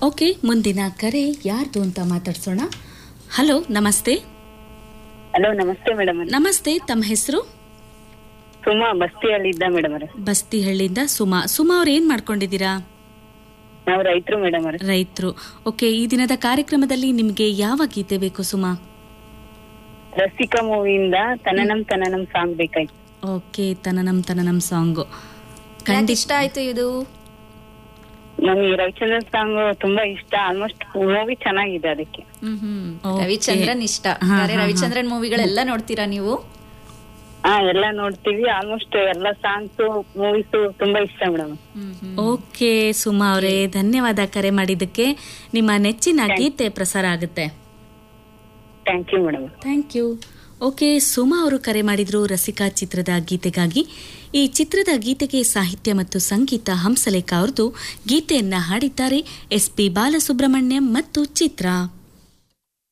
Okay ಮುಂದಿನ ಕರೆ ಯಾರ್ದು ಅಂತ ಮಾತಾಡ್ಸೋಣ ಹಲೋ ನಮಸ್ತೆ ಹಲೋ ನಮಸ್ತೆ ಮೇಡಮ್ ನಮಸ್ತೆ ತಮ್ಮ ಹೆಸರು ಸುಮಾ ಬಸ್ತಿಯಲ್ಲಿದ್ದ ಮೇಡಮ್ ಅವ್ರೆ ಬಸ್ತಿಹಳ್ಳಿಯಿಂದ ಸುಮಾ ಸುಮಾ ಅವ್ರು ಏನ್ ಮಾಡ್ಕೊಂಡಿದ್ದೀರಾ ನಾವು ರೈತರು ಮೇಡಮ್ ಅವ್ರೆ ರೈತರು ಓಕೆ ಈ ದಿನದ ಕಾರ್ಯಕ್ರಮದಲ್ಲಿ ನಿಮ್ಗೆ ಯಾವ ಗೀತೆ ಬೇಕು ಸುಮಾ ರಸಿಕಾ ಮೂವಿಯಿಂದ ತನನಂ ತನನಂ ಸಾಂಗ್ ಬೇಕಾಯ್ತು ಓಕೆ ತನನಂ ತನನಂ ಸಾಂಗು ಯಾಕೆ ಖಂಡಿತ ಇಷ್ಟ ಆಯ್ತು ಇದು ನಮ್ಗೆ ರವಿಚಂದ್ರನ್ ಸಾಂಗ್ ತುಂಬಾ ಇಷ್ಟ ಆಲ್ಮೋಸ್ಟ್ ಮೂವಿ ಚೆನ್ನಾಗಿದೆ ಅದಕ್ಕೆ Okay. ರವಿಚಂದ್ರನ್ ಇಷ್ಟ ಹಾ, ಬೇರೆ ಹಾ, ಹಾ. ರವಿಚಂದ್ರನ್ ಮೂವಿಗಳೆಲ್ಲ ನೋಡ್ತೀರಾ ನೀವು ಹಾ ಎಲ್ಲ ನೋಡ್ತೀವಿ ಆಲ್ಮೋಸ್ಟ್ ಎಲ್ಲ ಸಾಂಗ್ಸ್ ಮೂವೀಸ್ ತುಂಬಾ ಇಷ್ಟ ಮೇಡಮ್ ಓಕೆ ಸುಮಾ ಅವರೇ ಧನ್ಯವಾದ ಕರೆ ಮಾಡಿದ್ದಕ್ಕೆ ನಿಮ್ಮ ನೆಚ್ಚಿನ ಗೀತೆ ಪ್ರಸಾರ ಆಗುತ್ತೆ thank you madam thank you okay Suma ಅವರು ಕರೆ ಮಾಡಿದ್ರು ರಸಿಕಾ ಚಿತ್ರದ ಗೀತೆಗಾಗಿ ಈ ಚಿತ್ರದ ಗೀತೆಗೆ ಸಾಹಿತ್ಯ ಮತ್ತು ಸಂಗೀತ ಹಂಸಲೇಖ ಅವ್ರದ್ದು ಗೀತೆಯನ್ನ ಹಾಡಿದ್ದಾರೆ ಎಸ್ ಪಿ ಬಾಲಸುಬ್ರಹ್ಮಣ್ಯಂ ಮತ್ತು ಚಿತ್ರ